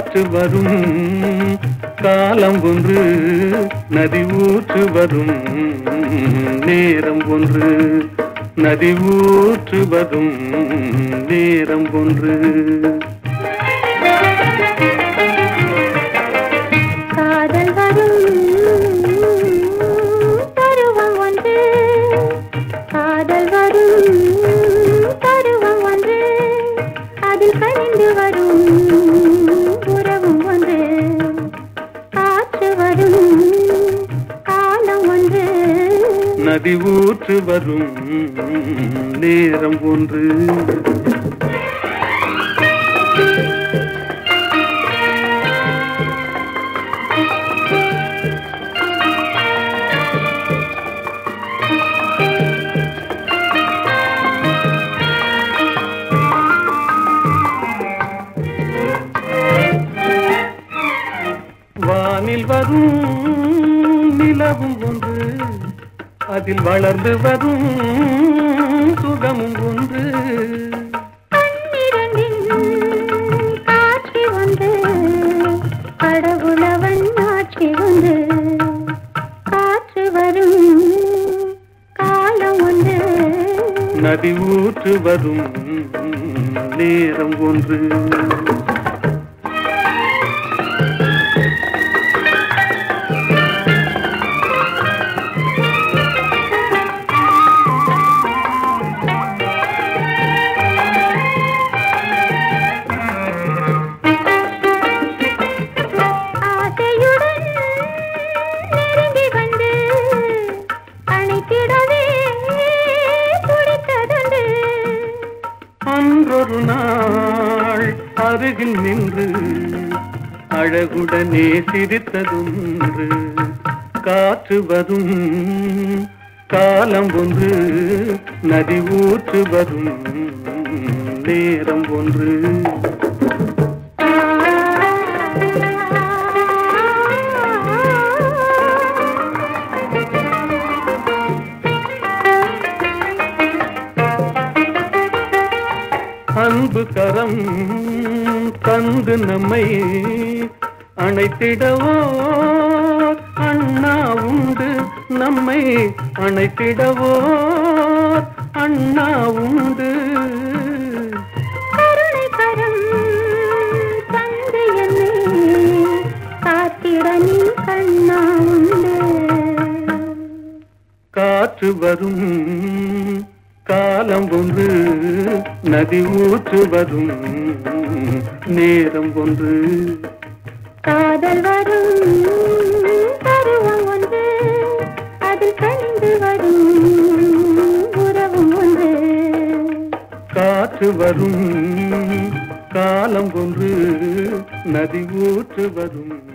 காற்று வரும் காலம் ஒன்று நதி ஊற்று வரும் நேரம் ஒன்று நதி ஊற்று வரும் நேரம் ஒன்று காதல் வரும் பருவம் ஒன்று காதல் வரும் பருவம் ஒன்று அதில் கனிந்து வரும் உறவும் ஒன்று காற்று வரும் காலம் ஒன்று நதி ஊற்று வரும் நேரம் ஒன்று வானில் வரும் நிலவும் ஒன்று அதில் வளர்ந்து வரும் சுகமும் ஒன்று கண்ணிரண்டின் காட்சி ஒன்று கடவுளவன் ஆட்சி ஒன்று காற்று வரும் காலம் ஒன்று நதி ஊற்று வரும் நேரம் ஒன்று ஆசையுடன் நெருங்கி வந்து அணைத்திடவே துடித்ததுண்டு அன்றொரு நாள் அருகில் நின்று அழகுடனே சிரித்ததொன்று காற்று வரும் காலம் ஒன்று நதி ஊற்று வரும் நேரம் ஒன்று அன்பு கரம் தந்து நம்மை அணைத்திடவோ அண்ணா உண்டு நம்மை அணைத்திடவோ அண்ணா உண்டு கருணை கரம் தந்து என்னை காத்திட நீ கண்ணா உண்டு காற்று வரும் காலம் ஒன்று நதி ஊற்று வரும் நேரம் ஒன்று காதல் வரும் பருவம் ஒன்று அதில் கணிந்து வரும் உறவும் ஒன்று காற்று வரும் காலம் ஒன்று நதி ஊற்று வரும்